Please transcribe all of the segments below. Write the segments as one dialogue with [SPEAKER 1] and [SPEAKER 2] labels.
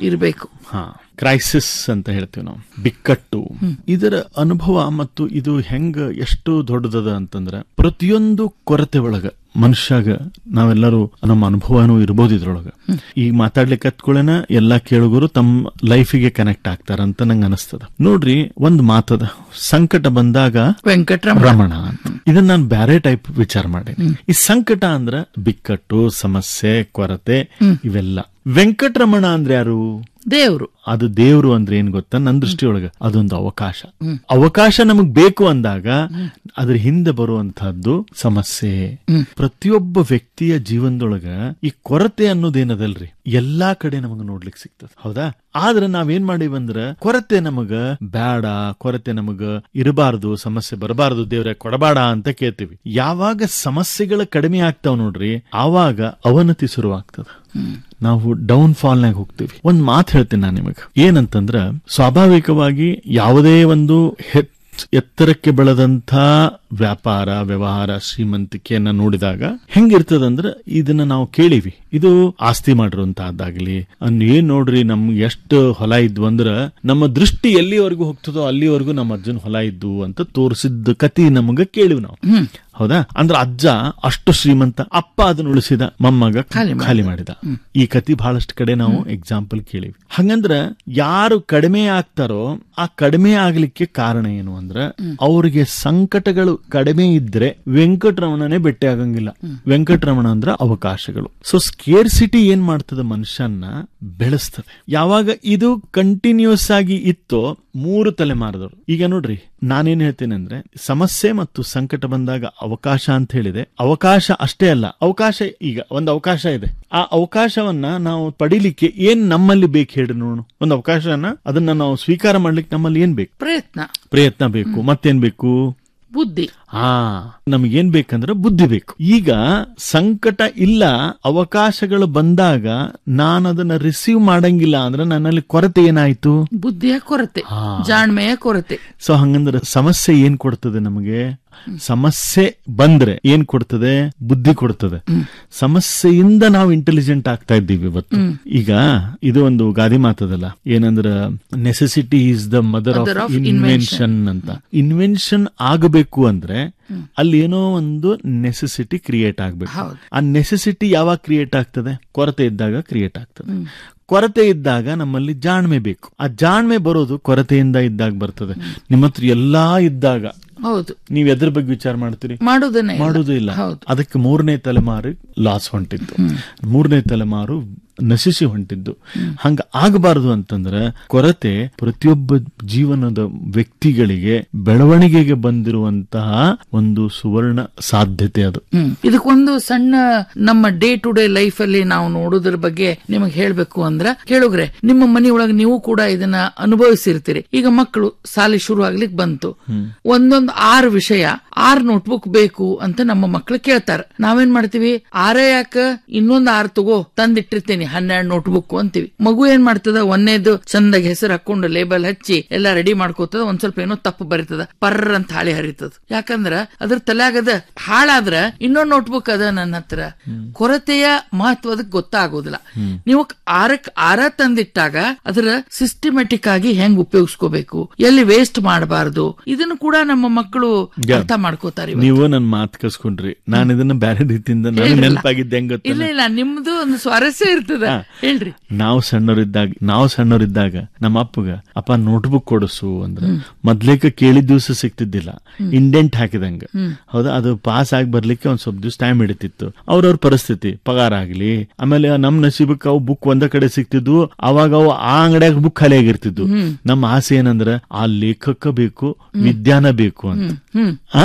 [SPEAKER 1] ಇರಬೇಕು
[SPEAKER 2] ಹಾ ಕ್ರೈಸಿಸ್ ಅಂತ ಹೇಳ್ತೀವಿ ನಾವು ಬಿಕ್ಕಟ್ಟು ಇದರ ಅನುಭವ ಮತ್ತು ಇದು ಹೆಂಗ ಎಷ್ಟು ದೊಡ್ಡದದ ಅಂತಂದ್ರೆ ಪ್ರತಿಯೊಂದು ಕೊರತೆ ಒಳಗ ಮನುಷ್ಯಾಗ ನಾವೆಲ್ಲರೂ ನಮ್ಮ ಅನುಭವನೂ ಇರ್ಬೋದು ಇದ್ರೊಳಗ ಈಗ ಮಾತಾಡ್ಲಿಕ್ಕೆ ಹತ್ಕೊಳ್ಳೇನ ಎಲ್ಲಾ ಕೇಳುಗರು ತಮ್ಮ ಲೈಫಿಗೆ ಕನೆಕ್ಟ್ ಆಗ್ತಾರಂತ ನಂಗೆ ಅನಿಸ್ತದ ನೋಡ್ರಿ ಒಂದ್ ಮಾತದ ಸಂಕಟ ಬಂದಾಗ
[SPEAKER 1] ವೆಂಕಟರಮಣ
[SPEAKER 2] ರಮಣ ಅಂತ ಇದನ್ನ ನಾನು ಬ್ಯಾರೆ ಟೈಪ್ ವಿಚಾರ ಮಾಡಿ ಈ ಸಂಕಟ ಅಂದ್ರ ಬಿಕ್ಕಟ್ಟು ಸಮಸ್ಯೆ ಕೊರತೆ ಇವೆಲ್ಲ ವೆಂಕಟರಮಣ ಅಂದ್ರೆ ಯಾರು
[SPEAKER 1] ದೇವ್ರು
[SPEAKER 2] ಅದು ದೇವ್ರು ಅಂದ್ರೆ ಏನ್ ಗೊತ್ತಾ ನನ್ನ ದೃಷ್ಟಿಯೊಳಗ ಅದೊಂದು ಅವಕಾಶ ಅವಕಾಶ ನಮಗ್ ಬೇಕು ಅಂದಾಗ ಅದ್ರ ಹಿಂದೆ ಬರುವಂತಹದ್ದು ಸಮಸ್ಯೆ ಪ್ರತಿಯೊಬ್ಬ ವ್ಯಕ್ತಿಯ ಜೀವನದೊಳಗ ಈ ಕೊರತೆ ಅನ್ನೋದೇನದಲ್ರಿ ಎಲ್ಲಾ ಕಡೆ ನಮಗ ನೋಡ್ಲಿಕ್ಕೆ ಸಿಗ್ತದ ಹೌದಾ ಆದ್ರೆ ನಾವೇನ್ ಮಾಡೀವಂದ್ರ ಕೊರತೆ ನಮಗ ಬ್ಯಾಡ ಕೊರತೆ ನಮಗ ಇರಬಾರದು ಸಮಸ್ಯೆ ಬರಬಾರದು ದೇವ್ರೆ ಕೊಡಬೇಡ ಅಂತ ಕೇಳ್ತೀವಿ ಯಾವಾಗ ಸಮಸ್ಯೆಗಳ ಕಡಿಮೆ ಆಗ್ತಾವ ನೋಡ್ರಿ ಆವಾಗ ಅವನತಿ ಶುರುವಾಗ್ತದ ನಾವು ಡೌನ್ ಫಾಲ್ ನಾಗ ಹೋಗ್ತೀವಿ ಒಂದ್ ಮಾತು ಹೇಳ್ತೀನಿ ನಾನು ನಿಮಗೆ ಏನಂತಂದ್ರ ಸ್ವಾಭಾವಿಕವಾಗಿ ಯಾವುದೇ ಒಂದು ಹೆಚ್ಚು ಎತ್ತರಕ್ಕೆ ಬೆಳೆದಂತ ವ್ಯಾಪಾರ ವ್ಯವಹಾರ ಶ್ರೀಮಂತಿಕೆಯನ್ನ ನೋಡಿದಾಗ ಹೆಂಗಿರ್ತದಂದ್ರ ಇದನ್ನ ನಾವು ಕೇಳಿವಿ ಇದು ಆಸ್ತಿ ಮಾಡಿರುವಂತಹದ್ದಾಗ್ಲಿ ಅನ್ ಏನ್ ನೋಡ್ರಿ ನಮ್ಗೆ ಎಷ್ಟು ಹೊಲ ಇದ್ವು ಅಂದ್ರ ನಮ್ಮ ದೃಷ್ಟಿ ಎಲ್ಲಿವರೆಗೂ ಹೋಗ್ತದೋ ಅಲ್ಲಿವರೆಗೂ ನಮ್ಮ ಅಜ್ಜನ ಹೊಲ ಇದ್ದು ಅಂತ ತೋರಿಸಿದ ಕತಿ ನಮಗ ಕೇಳಿವ್ ನಾವು ಹೌದಾ ಅಂದ್ರ ಅಜ್ಜ ಅಷ್ಟು ಶ್ರೀಮಂತ ಅಪ್ಪ ಅದನ್ನ ಉಳಿಸಿದ ಮೊಮ್ಮಗ
[SPEAKER 1] ಖಾಲಿ ಮಾಡಿದ.
[SPEAKER 2] ಖಾಲಿ ಮಾಡಿದ ಈ ಕತಿ ಬಹಳಷ್ಟು ಕಡೆ ನಾವು ಎಕ್ಸಾಂಪಲ್ ಕೇಳಿವಿ ಹಂಗಂದ್ರ ಯಾರು ಕಡಿಮೆ ಆಗ್ತಾರೋ ಆ ಕಡಿಮೆ ಆಗ್ಲಿಕ್ಕೆ ಕಾರಣ ಏನು ಅಂದ್ರ ಅವ್ರಿಗೆ ಸಂಕಟಗಳು ಕಡಿಮೆ ಇದ್ರೆ ವೆಂಕಟರಮಣನೇ ಭೇಟಿ ಆಗಂಗಿಲ್ಲ ವೆಂಕಟರಮಣ ಅಂದ್ರ ಅವಕಾಶಗಳು ಸೊ ಸ್ಕೇರ್ ಸಿಟಿ ಏನ್ ಮಾಡ್ತದ ಮನುಷ್ಯನ್ನ ಬೆಳೆಸ್ತದೆ ಯಾವಾಗ ಇದು ಕಂಟಿನ್ಯೂಸ್ ಆಗಿ ಇತ್ತೋ ಮೂರು ತಲೆಮಾರದವರು ಈಗ ನೋಡ್ರಿ ನಾನೇನ್ ಹೇಳ್ತೇನೆ ಅಂದ್ರೆ ಸಮಸ್ಯೆ ಮತ್ತು ಸಂಕಟ ಬಂದಾಗ ಅವಕಾಶ ಅಂತ ಹೇಳಿದೆ ಅವಕಾಶ ಅಷ್ಟೇ ಅಲ್ಲ ಅವಕಾಶ ಈಗ ಒಂದು ಅವಕಾಶ ಇದೆ ಆ ಅವಕಾಶವನ್ನ ನಾವು ಪಡಿಲಿಕ್ಕೆ ಏನ್ ನಮ್ಮಲ್ಲಿ ಬೇಕು ಹೇಳಿ ನೋಡು ಒಂದು ಅವಕಾಶನ ಅದನ್ನ ನಾವು ಸ್ವೀಕಾರ ಮಾಡ್ಲಿಕ್ಕೆ ನಮ್ಮಲ್ಲಿ ಏನ್ ಬೇಕು
[SPEAKER 1] ಪ್ರಯತ್ನ
[SPEAKER 2] ಪ್ರಯತ್ನ ಬೇಕು ಮತ್ತೇನ್ ಬೇಕು
[SPEAKER 1] ಬುದ್ಧಿ
[SPEAKER 2] ಹಾ ನಮಗೇನ್ ಬೇಕಂದ್ರೆ ಬುದ್ಧಿ ಬೇಕು ಈಗ ಸಂಕಟ ಇಲ್ಲ ಅವಕಾಶಗಳು ಬಂದಾಗ ನಾನು ಅದನ್ನ ರಿಸೀವ್ ಮಾಡಂಗಿಲ್ಲ ಅಂದ್ರೆ ನನ್ನಲ್ಲಿ ಕೊರತೆ ಏನಾಯ್ತು
[SPEAKER 1] ಬುದ್ಧಿಯ ಕೊರತೆ
[SPEAKER 2] ಹಾ.
[SPEAKER 1] ಜಾಣ್ಮೆಯ ಕೊರತೆ
[SPEAKER 2] ಸೊ ಹಂಗಂದ್ರೆ ಸಮಸ್ಯೆ ಏನ್ ಕೊಡ್ತದೆ ನಮಗೆ ಸಮಸ್ಯೆ ಬಂದ್ರೆ ಏನ್ ಕೊಡ್ತದೆ ಬುದ್ಧಿ ಕೊಡ್ತದೆ ಸಮಸ್ಯೆಯಿಂದ ನಾವು ಇಂಟೆಲಿಜೆಂಟ್ ಆಗ್ತಾ ಇದ್ದೀವಿ ಇವತ್ತು ಈಗ ಇದು ಒಂದು ಗಾದಿ ಮಾತದಲ್ಲ ಏನಂದ್ರ necessity is the mother
[SPEAKER 1] Mother
[SPEAKER 2] of
[SPEAKER 1] of
[SPEAKER 2] invention ಅಂತ ಇನ್ವೆನ್ಷನ್ ಆಗಬೇಕು ಅಂದ್ರೆ ಅಲ್ಲಿ ಏನೋ ಒಂದು ನೆಸೆಸಿಟಿ ಕ್ರಿಯೇಟ್ ಆಗ್ಬೇಕು
[SPEAKER 1] ಹೌದು.
[SPEAKER 2] ಆ ನೆಸೆಸಿಟಿ ಯಾವಾಗ ಕ್ರಿಯೇಟ್ ಆಗ್ತದೆ ಕೊರತೆ ಇದ್ದಾಗ ಕ್ರಿಯೇಟ್ ಆಗ್ತದೆ ಕೊರತೆ ಇದ್ದಾಗ ನಮ್ಮಲ್ಲಿ ಜಾಣ್ಮೆ ಬೇಕು ಆ ಜಾಣ್ಮೆ ಬರೋದು ಕೊರತೆಯಿಂದ ಇದ್ದಾಗ ಬರ್ತದೆ ನಿಮ್ಮ ಹತ್ರ ಎಲ್ಲಾ ಇದ್ದಾಗ
[SPEAKER 1] ಹೌದು
[SPEAKER 2] ನೀವ್ ಎದ್ರ ಬಗ್ಗೆ ವಿಚಾರ ಮಾಡ್ತೀರಿ
[SPEAKER 1] ಮಾಡೋದನ್ನೇ ಇಲ್ಲ.
[SPEAKER 2] ಮಾಡುವುದೂ ಇಲ್ಲ
[SPEAKER 1] ಹೌದು
[SPEAKER 2] ಅದಕ್ಕೆ ಮೂರನೇ ತಲೆಮಾರು ಲಾಸ್ ಹೊಂಟಿದ್ದು ಮೂರನೇ ತಲೆಮಾರು ನಶಿಸಿ ಹೊಂಟಿದ್ದು ಹಂಗ ಆಗಬಾರದು ಅಂತಂದ್ರೆ ಕೊರತೆ ಪ್ರತಿಯೊಬ್ಬ ಜೀವನದ ವ್ಯಕ್ತಿಗಳಿಗೆ ಬೆಳವಣಿಗೆಗೆ ಬಂದಿರುವಂತಹ ಒಂದು ಸುವರ್ಣ ಸಾಧ್ಯತೆ ಅದು
[SPEAKER 1] ಹ್ಮ್ ಇದಕ್ಕೊಂದು ಸಣ್ಣ ನಮ್ಮ ಡೇ ಟು ಡೇ ಲೈಫ್ ಅಲ್ಲಿ ನಾವು ನೋಡೋದ್ರ ಬಗ್ಗೆ ನಿಮಗೆ ಹೇಳ್ಬೇಕು ಅಂದ್ರ ಕೇಳುಗ್ರೆ ನಿಮ್ಮ ಮನೆಯೊಳಗೆ ನೀವು ಕೂಡ ಇದನ್ನ ಅನುಭವಿಸಿರ್ತೀರಿ ಈಗ ಮಕ್ಕಳು ಸಾಲಿ ಶುರು ಆಗ್ಲಿಕ್ ಬಂತು ಒಂದೊಂದು ಆರು ವಿಷಯ ಆರ್ ನೋಟ್ಬುಕ್ ಬೇಕು ಅಂತ ನಮ್ಮ ಮಕ್ಕಳು ಕೇಳ್ತಾರ ನಾವೇನ್ ಮಾಡ್ತೀವಿ ಆರೇ ಯಾಕ ಇನ್ನೊಂದ್ ಆರ್ ತಗೋ ತಂದಿಟ್ಟಿರ್ತೀನಿ ಹನ್ನೆರಡು ನೋಟ್ಬುಕ್ ಅಂತೀವಿ ಮಗು ಏನ್ ಮಾಡ್ತದ ಒಂದೇದು ಚಂದಾಗಿ ಹೆಸರು ಹಾಕೊಂಡು ಲೇಬಲ್ ಹಚ್ಚಿ ಎಲ್ಲ ರೆಡಿ ಮಾಡ್ಕೋತದ ಒಂದ್ ಸ್ವಲ್ಪ ಏನೋ ತಪ್ಪು ಬರೀತದ ಪರ್ರ ಅಂತ ಹಾಳಿ ಹರಿತದ ಯಾಕಂದ್ರ ಅದ್ರ ತಲೆಯಾಗದ ಹಾಳಾದ್ರ ಇನ್ನೊಂದ್ ನೋಟ್ಬುಕ್ ಅದ ನನ್ನ ಹತ್ರ ಕೊರತೆಯ ಮಹತ್ವದ ಗೊತ್ತಾಗೋದಿಲ್ಲ ನೀವು ಆರಕ್ ಆರ ತಂದಿಟ್ಟಾಗ ಅದರ ಸಿಸ್ಟಮೆಟಿಕ್ ಆಗಿ ಹೆಂಗ್ ಉಪಯೋಗಿಸ್ಕೋಬೇಕು ಎಲ್ಲಿ ವೇಸ್ಟ್ ಮಾಡಬಾರದು ಇದನ್ನು ಕೂಡ ನಮ್ಮ ಮಕ್ಕಳು ಅರ್ಥ ಮಾಡ್ಕೋತಾರೆ ಇವತ್ತು.
[SPEAKER 2] ನೀವು ನನ್ ಮಾತು ಕಸ್ಕೊಂಡ್ರಿ ನಾನು ಇದನ್ನ ಬೇರೆ ರೀತಿಯಿಂದ ನನಗೆ
[SPEAKER 1] ಹೇಳ್ರಲ್ಲ.
[SPEAKER 2] ನೆನಪಾಗಿದ್ದೆ ಹೆಂಗ್ ಗೊತ್ತಾ?
[SPEAKER 1] ಇಲ್ಲ ಇಲ್ಲ ನಿಮ್ದು ಒಂದು ಸ್ವಾರಸ್ಯ ಇರ್ತದ ಹೇಳ್ರಿ
[SPEAKER 2] ನಾವು ಸಣ್ಣವರಿದ್ದಾಗ ನಾವು ಸಣ್ಣವರಿದ್ದಾಗ ನಮ್ಮ ಅಪ್ಪಗ ಅಪ್ಪ ನೋಟ್ಬುಕ್ ಕೊಡಿಸು ಅಂದ್ರೆ ಮೊದ್ಲೇಕ ಕೇಳಿದ ದಿವಸ ಸಿಗ್ತಿದ್ದಿಲ್ಲ ಇಂಡೆಂಟ್ ಹಾಕಿದಂಗ ಹೌದಾ ಅದು ಪಾಸ್ ಆಗಿ ಬರ್ಲಿಕ್ಕೆ ಒಂದ್ ಸ್ವಲ್ಪ ದಿವಸ ಟೈಮ್ ಹಿಡಿತಿತ್ತು ಅವ್ರವ್ರ ಪರಿಸ್ಥಿತಿ ಪಗಾರ ಆಗ್ಲಿ ಆಮೇಲೆ ನಮ್ ನಸೀಬಕ್ಕೆ ಅವು ಬುಕ್ ಒಂದ ಕಡೆ ಸಿಗ್ತಿದ್ವು ಅವಾಗ ಅವು ಆ ಅಂಗಡಿಯಾಗ ಬುಕ್ ಖಾಲಿ ಆಗಿರ್ತಿದ್ವು ನಮ್ಮ ಆಸೆ ಏನಂದ್ರ ಆ ಲೇಖಕ ಬೇಕು ವಿಜ್ಞಾನ ಬೇಕು ಅಂತ
[SPEAKER 1] ಹ್ಮ್
[SPEAKER 2] ಆ.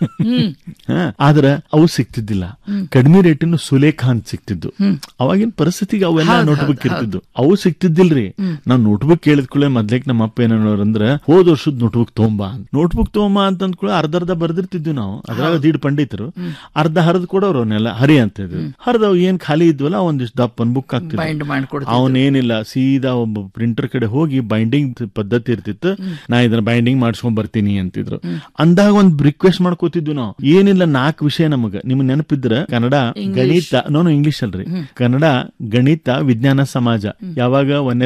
[SPEAKER 2] ಹಾ, ಆದ್ರ ಅವು ಸಿಗ್ತಿದ್ದಿಲ್ಲ ಕಡಿಮೆ ರೇಟಿನ ಸುಲೇಖ ಅಂತ ಸಿಗ್ತಿದ್ದು ಅವಾಗಿನ ಪರಿಸ್ಥಿತಿಗೆ ಅವೆಲ್ಲ ನೋಟ್ಬುಕ್ ಇರ್ತಿದ್ದು ಅವು ಸಿಗ್ತಿದ್ದಿಲ್ರಿ ನಾವ್ ನೋಟ್ಬುಕ್ ಕೇಳಿದ ಕೂಡಲೇ ಮೊದ್ಲೇಕ್ ನಮ್ಮ ಅಪ್ಪ ಏನನ್ನೋರು ಅಂದ್ರ ಹೋದ ವರ್ಷದ ನೋಟ್ಬುಕ್ ತೊಗೊಂಬ ನೋಟ್ಬುಕ್ ತೊಗೊಂಬ ಅಂತ ಅಂದ್ಕೂಡ ಅರ್ಧ ಅರ್ಧ ಬರ್ದಿರ್ತಿದ್ವಿ ನಾವು ಅದ್ರಾಗ ದೀಡ್ ಪಂಡಿತರು ಅರ್ಧ ಹರಿದ್ ಕೊಡೋರು ಅವನ್ನೆಲ್ಲ ಹರಿ ಅಂತ ಇದ್ರು ಹರಿದವ್ ಏನ್ ಖಾಲಿ ಇದ್ವಲ್ಲ ಒಂದಿಷ್ಟು ದಪ್ಪನ್ ಬುಕ್ ಆಗ್ತಿದ್ವು
[SPEAKER 1] ಬೈಂಡ್ ಮಾಡ್ಕೊಡ್ತೀವಿ
[SPEAKER 2] ಅವನೇನಿಲ್ಲ ಸೀದಾ ಒಬ್ಬ ಪ್ರಿಂಟರ್ ಕಡೆ ಹೋಗಿ ಬೈಂಡಿಂಗ್ ಪದ್ಧತಿ ಇರ್ತಿತ್ತು ನಾ ಇದನ್ನ ಬೈಂಡಿಂಗ್ ಮಾಡ್ಸ್ಕೊಂಡ್ ಬರ್ತೀನಿ ಅಂತಿದ್ರು ಅಂದಾಗ ಒಂದ್ ರಿಕ್ವೆಸ್ಟ್ ಮಾಡ್ಕೋತಿದ್ವಿ ನಾವು ಏನಿಲ್ಲ ನಾಲ್ಕು ವಿಷಯ ನಮಗ ನಿಮ್ಗೆ ನೆನಪಿದ್ರ ಕನ್ನಡ ಗಣಿತ ನೋನು ಇಂಗ್ಲಿಷ್ ಅಲ್ರಿ ಕನ್ನಡ ಗಣಿತ ವಿಜ್ಞಾನ ಸಮಾಜ ಯಾವಾಗ ಒಂದನೇ